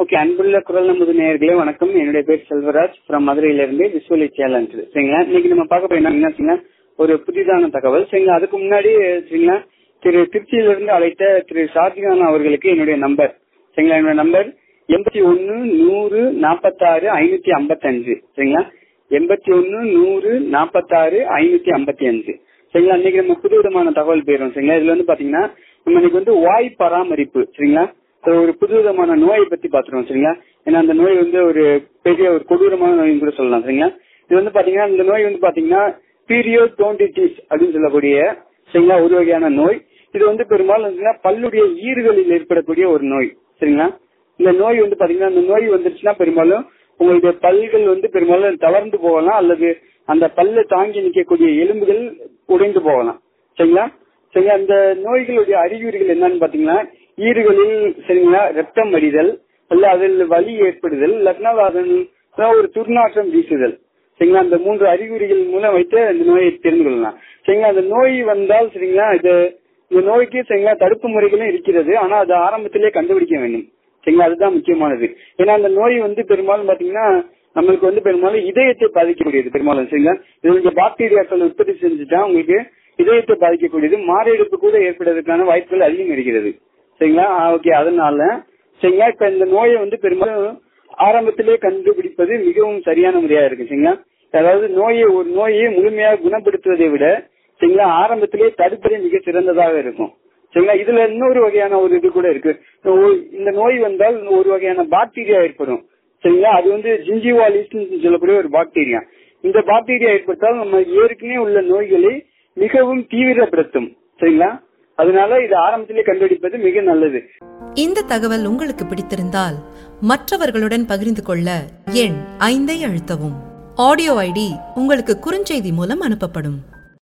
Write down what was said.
okay அன்புள்ள குரல் நமது நேயர்களே வணக்கம் என்னுடைய பேர் செல்வராஜ் ஃப்ரம் மதுரையில இருந்து விசுவலி சேலஞ்ச் சரிங்களா இன்னைக்கு நம்ம பார்க்க போய் என்ன சரிங்களா ஒரு புதிதான தகவல் சரிங்களா அதுக்கு முன்னாடி சரிங்களா திரு திருச்சியிலிருந்து அழைத்த திரு ஷாஜிகான் அவர்களுக்கு என்னுடைய நம்பர் சரிங்களா என்னோட நம்பர் எண்பத்தி ஒன்னு நூறு நாற்பத்தாறு ஐநூத்தி ஐம்பத்தஞ்சு சரிங்களா எண்பத்தி ஒன்னு நூறு நாற்பத்தாறு ஐநூத்தி ஐம்பத்தி அஞ்சு சரிங்களா இன்னைக்கு நம்ம புது விதமான தகவல் போயிடும் சரிங்களா இதுல வந்து பாத்தீங்கன்னா நம்ம இன்னைக்கு வந்து வாய் பராமரிப்பு சரிங்களா So, ஒரு புது விதமான நோயை பத்தி பாத்துருவோம் சரிங்களா ஏன்னா அந்த நோய் வந்து ஒரு பெரிய ஒரு கொடூரமான நோய்னு கூட சொல்லலாம் சரிங்களா இது வந்து பாத்தீங்கன்னா இந்த நோய் வந்து பாத்தீங்கன்னா பீரியோடோன்டிட்டிஸ் அப்படின்னு சொல்லக்கூடிய சரிங்களா ஒரு வகையான நோய் இது வந்து பெரும்பாலும் வந்துன்னா பல்லுடைய ஈறுகளில் ஏற்படக்கூடிய ஒரு நோய் சரிங்களா இந்த நோய் வந்து பாத்தீங்கன்னா இந்த நோய் வந்துருச்சுன்னா பெரும்பாலும் உங்களுடைய பல்கள் வந்து பெரும்பாலும் தவர்ந்து போகலாம் அல்லது அந்த பல்ல தாங்கி நிற்கக்கூடிய எலும்புகள் உடைந்து போகலாம் சரிங்களா சரிங்களா இந்த நோய்களுடைய அறிகுறிகள் என்னன்னு பாத்தீங்கன்னா ஈறுகளில் சரிங்களா ரத்தம் வடிதல் அல்ல அதில் வலி ஏற்படுதல் இல்லாட்டினா அதன் ஒரு துர்நாற்றம் வீசுதல் சரிங்களா அந்த மூன்று அறிகுறிகள் மூலம் வைத்து இந்த நோயை தெரிந்து கொள்ளலாம் சரிங்களா அந்த நோய் வந்தால் சரிங்களா இது இந்த நோய்க்கு சரிங்களா தடுப்பு முறைகளும் இருக்கிறது ஆனா அது ஆரம்பத்திலே கண்டுபிடிக்க வேண்டும் சரிங்களா அதுதான் முக்கியமானது ஏன்னா அந்த நோய் வந்து பெரும்பாலும் பாத்தீங்கன்னா நம்மளுக்கு வந்து பெரும்பாலும் இதயத்தை பாதிக்கக்கூடியது பெரும்பாலும் சரிங்களா இது பாக்டீரியாக்கள் உற்பத்தி செஞ்சுட்டா உங்களுக்கு இதயத்தை பாதிக்கக்கூடியது மாரடைப்பு கூட ஏற்படுவதற்கான வாய்ப்புகள் அதிகம் இருக்கிறது சரிங்களா ஓகே அதனால சரிங்களா இப்ப இந்த நோயை வந்து பெரும்பாலும் ஆரம்பத்திலே கண்டுபிடிப்பது மிகவும் சரியான முறையா இருக்கு சரிங்களா அதாவது நோயை ஒரு நோயை முழுமையாக குணப்படுத்துவதை விட சரிங்களா ஆரம்பத்திலே தடுப்பதே மிக சிறந்ததாக இருக்கும் சரிங்களா இதுல இன்னொரு வகையான ஒரு இது கூட இருக்கு இந்த நோய் வந்தால் ஒரு வகையான பாக்டீரியா ஏற்படும் சரிங்களா அது வந்து ஜிஞ்சிவாலிஸ் சொல்லக்கூடிய ஒரு பாக்டீரியா இந்த பாக்டீரியா ஏற்பட்டால் நம்ம ஏற்கனவே உள்ள நோய்களை மிகவும் தீவிரப்படுத்தும் சரிங்களா அதனால இது ஆரம்பத்திலே கண்டுபிடிப்பது மிக நல்லது இந்த தகவல் உங்களுக்கு பிடித்திருந்தால் மற்றவர்களுடன் பகிர்ந்து கொள்ள எண் ஐந்தை அழுத்தவும் ஆடியோ ஐடி உங்களுக்கு குறுஞ்செய்தி மூலம் அனுப்பப்படும்